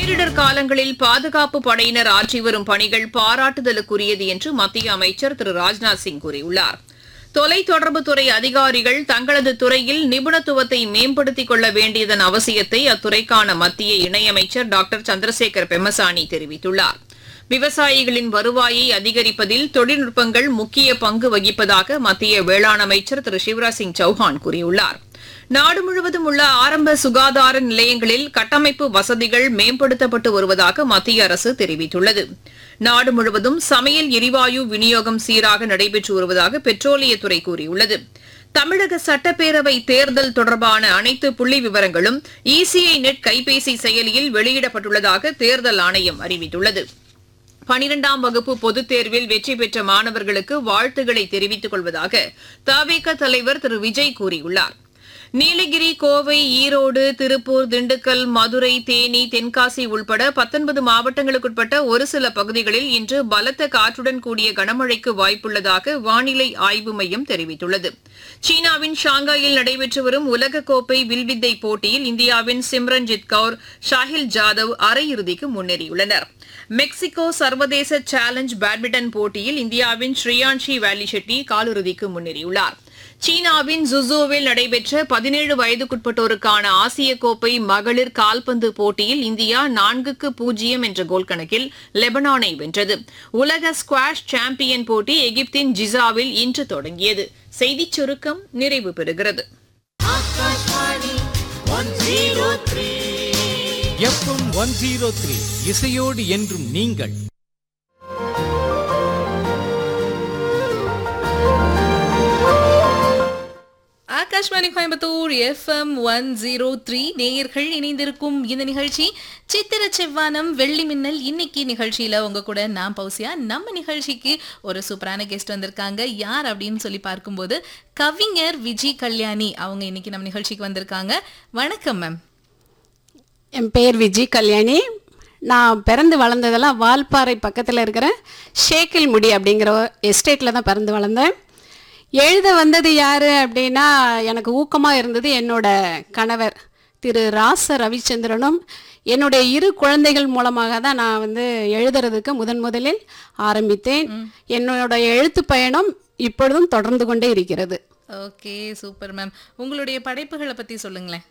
பேரிடர் காலங்களில் பாதுகாப்பு படையினர் ஆற்றி வரும் பணிகள் பாராட்டுதலுக்குரியது என்று மத்திய அமைச்சர் திரு ராஜ்நாத் சிங் கூறியுள்ளார் தொலைத்தொடர்புத்துறை அதிகாரிகள் தங்களது துறையில் நிபுணத்துவத்தை மேம்படுத்திக் கொள்ள வேண்டியதன் அவசியத்தை அத்துறைக்கான மத்திய இணையமைச்சர் டாக்டர் சந்திரசேகர் பெம்மசானி தெரிவித்துள்ளார் விவசாயிகளின் வருவாயை அதிகரிப்பதில் தொழில்நுட்பங்கள் முக்கிய பங்கு வகிப்பதாக மத்திய வேளாண் அமைச்சர் திரு சிவராஜ் சிங் சௌஹான் கூறியுள்ளார் நாடு முழுவதும் உள்ள ஆரம்ப சுகாதார நிலையங்களில் கட்டமைப்பு வசதிகள் மேம்படுத்தப்பட்டு வருவதாக மத்திய அரசு தெரிவித்துள்ளது நாடு முழுவதும் சமையல் எரிவாயு விநியோகம் சீராக நடைபெற்று வருவதாக பெட்ரோலியத்துறை கூறியுள்ளது தமிழக சட்டப்பேரவை தேர்தல் தொடர்பான அனைத்து புள்ளி விவரங்களும் இசிஐ நெட் கைபேசி செயலியில் வெளியிடப்பட்டுள்ளதாக தேர்தல் ஆணையம் அறிவித்துள்ளது பனிரெண்டாம் வகுப்பு பொதுத் தேர்வில் வெற்றி பெற்ற மாணவர்களுக்கு வாழ்த்துக்களை தெரிவித்துக் கொள்வதாக தவேக தலைவர் திரு விஜய் கூறியுள்ளார் நீலகிரி கோவை ஈரோடு திருப்பூர் திண்டுக்கல் மதுரை தேனி தென்காசி உள்பட பத்தொன்பது மாவட்டங்களுக்குட்பட்ட ஒரு சில பகுதிகளில் இன்று பலத்த காற்றுடன் கூடிய கனமழைக்கு வாய்ப்புள்ளதாக வானிலை ஆய்வு மையம் தெரிவித்துள்ளது சீனாவின் ஷாங்காயில் நடைபெற்று வரும் உலகக்கோப்பை வில்வித்தை போட்டியில் இந்தியாவின் சிம்ரன்ஜித் கவுர் ஷாஹில் ஜாதவ் அரையிறுதிக்கு முன்னேறியுள்ளனர் மெக்சிகோ சர்வதேச சேலஞ்ச் பேட்மிண்டன் போட்டியில் இந்தியாவின் ஸ்ரீயான்ஷி வேலி ஷெட்டி காலிறுதிக்கு முன்னேறியுள்ளார் சீனாவின் ஜுசோவில் நடைபெற்ற பதினேழு வயதுக்குட்பட்டோருக்கான ஆசிய கோப்பை மகளிர் கால்பந்து போட்டியில் இந்தியா நான்குக்கு பூஜ்ஜியம் என்ற கோல் கணக்கில் லெபனானை வென்றது உலக ஸ்குவாஷ் சாம்பியன் போட்டி எகிப்தின் ஜிசாவில் இன்று தொடங்கியது செய்திச் சுருக்கம் நிறைவு பெறுகிறது எஃப்எம் ஒன் ஜீரோ த்ரீ இசையோடு என்றும் நீங்கள் Akashvani Coimbatore FM one zero three நேயர்கள் இணைந்திருக்கும் இந்த நிகழ்ச்சி சித்திர செவ்வானம் வெள்ளி மின்னல் இன்னைக்கு நிகழ்ச்சியில உங்க கூட நான் பௌசியா நம்ம நிகழ்ச்சிக்கு ஒரு சூப்பரான கெஸ்ட் வந்திருக்காங்க யார் அப்படின்னு சொல்லி பார்க்கும்போது கவிஞர் விஜி கல்யாணி அவங்க இன்னைக்கு நம்ம நிகழ்ச்சிக்கு வந்திருக்காங்க வணக்கம் மேம் என் பேர் விஜி கல்யாணி நான் பிறந்து வளர்ந்ததெல்லாம் வால்பாறை பக்கத்தில் இருக்கிற ஷேக்கில் முடி அப்படிங்கிற எஸ்டேட்டில் தான் பிறந்து வளர்ந்தேன் எழுத வந்தது யார் அப்படின்னா எனக்கு ஊக்கமாக இருந்தது என்னோட கணவர் திரு ராச ரவிச்சந்திரனும் என்னுடைய இரு குழந்தைகள் மூலமாக தான் நான் வந்து எழுதுறதுக்கு முதன் முதலில் ஆரம்பித்தேன் என்னோட எழுத்து பயணம் இப்பொழுதும் தொடர்ந்து கொண்டே இருக்கிறது ஓகே சூப்பர் மேம் உங்களுடைய படைப்புகளை பத்தி சொல்லுங்களேன்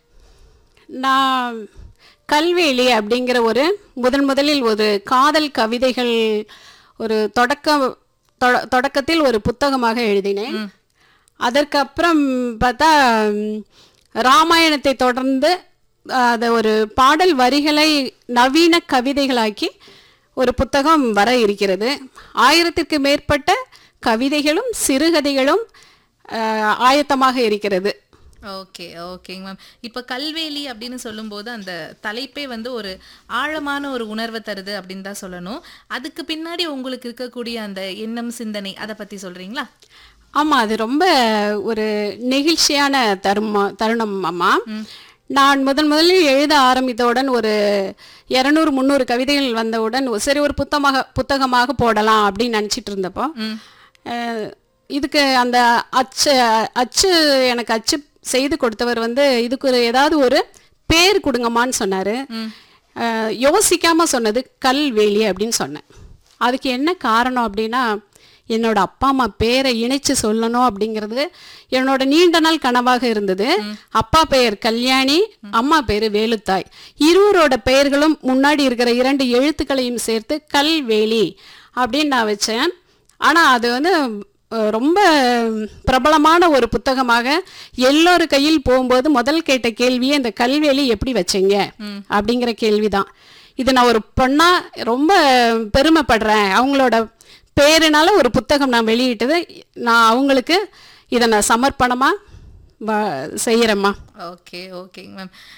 நான் கல்வேலி அப்படிங்கிற ஒரு முதன் முதலில் ஒரு காதல் கவிதைகள் ஒரு தொடக்க தொட- தொடக்கத்தில் ஒரு புத்தகமாக எழுதினேன் அதற்கப்புறம் பார்த்தா ம், ராமாயணத்தை தொடர்ந்து அதை ஒரு பாடல் வரிகளை நவீன கவிதைகளாக்கி ஒரு புத்தகம் வர இருக்கிறது ஆயிரத்திற்கு மேற்பட்ட கவிதைகளும் சிறுகதைகளும் அஹ், ஆயத்தமாக இருக்கிறது ஓகே ஓகேங்க மேம் இப்போ கல்வேலி அப்படின்னு சொல்லும்போது அந்த தலைப்பே வந்து ஒரு ஆழமான ஒரு உணர்வை தருது அப்படின்னு தான் சொல்லணும் அதுக்கு பின்னாடி உங்களுக்கு இருக்கக்கூடிய அந்த எண்ணம் சிந்தனை அதை பத்தி சொல்றீங்களா ஆமாம் அது ரொம்ப ஒரு நெகிழ்ச்சியான தருமா தருணம் அம்மா நான் முதன் முதலில் எழுத ஆரம்பித்தவுடன் ஒரு இரநூறு முந்நூறு கவிதைகள் வந்தவுடன் சரி ஒரு புத்தகமாக புத்தகமாக போடலாம் அப்படின்னு நினச்சிட்டு இருந்தப்போ அஹ், இதுக்கு அந்த அச்சு அச்சு எனக்கு அச்சு செய்து கொடுத்தவர் வந்து இதுக்கு ஒரு ஏதாவது ஒரு பேர் கொடுங்கம்மான்னு சொன்னார் யோசிக்காம சொன்னது கல்வேலி அப்படின்னு சொன்னேன் அதுக்கு என்ன காரணம் அப்படின்னா என்னோட அப்பா அம்மா பேரை இணைச்சு சொல்லணும் அப்படிங்கிறது என்னோட நீண்ட நாள் கனவாக இருந்தது அப்பா பெயர் கல்யாணி அம்மா பேர் வேலுத்தாய் இருவரோட பெயர்களும் முன்னாடி இருக்கிற இரண்டு எழுத்துக்களையும் சேர்த்து கல்வேலி அப்படின்னு நான் வச்சேன் ஆனால் அது வந்து அஹ், ரொம்ப பிரபலமான ஒரு புத்தகமாக எல்லோரு கையில் போகும்போது முதல் கேட்ட கேள்வியே இந்த கல்வேலி எப்படி வச்சீங்க அப்படிங்கிற கேள்விதான் இது நான் ஒரு பொண்ணா ரொம்ப பெருமைப்படுறேன் அவங்களோட பேருனால ஒரு புத்தகம் நான் வெளியிட்டது நான் அவங்களுக்கு இதை நான் சமர்ப்பணமாக செய்கிறேம்மா ஓகே ஓகேங்க மேம்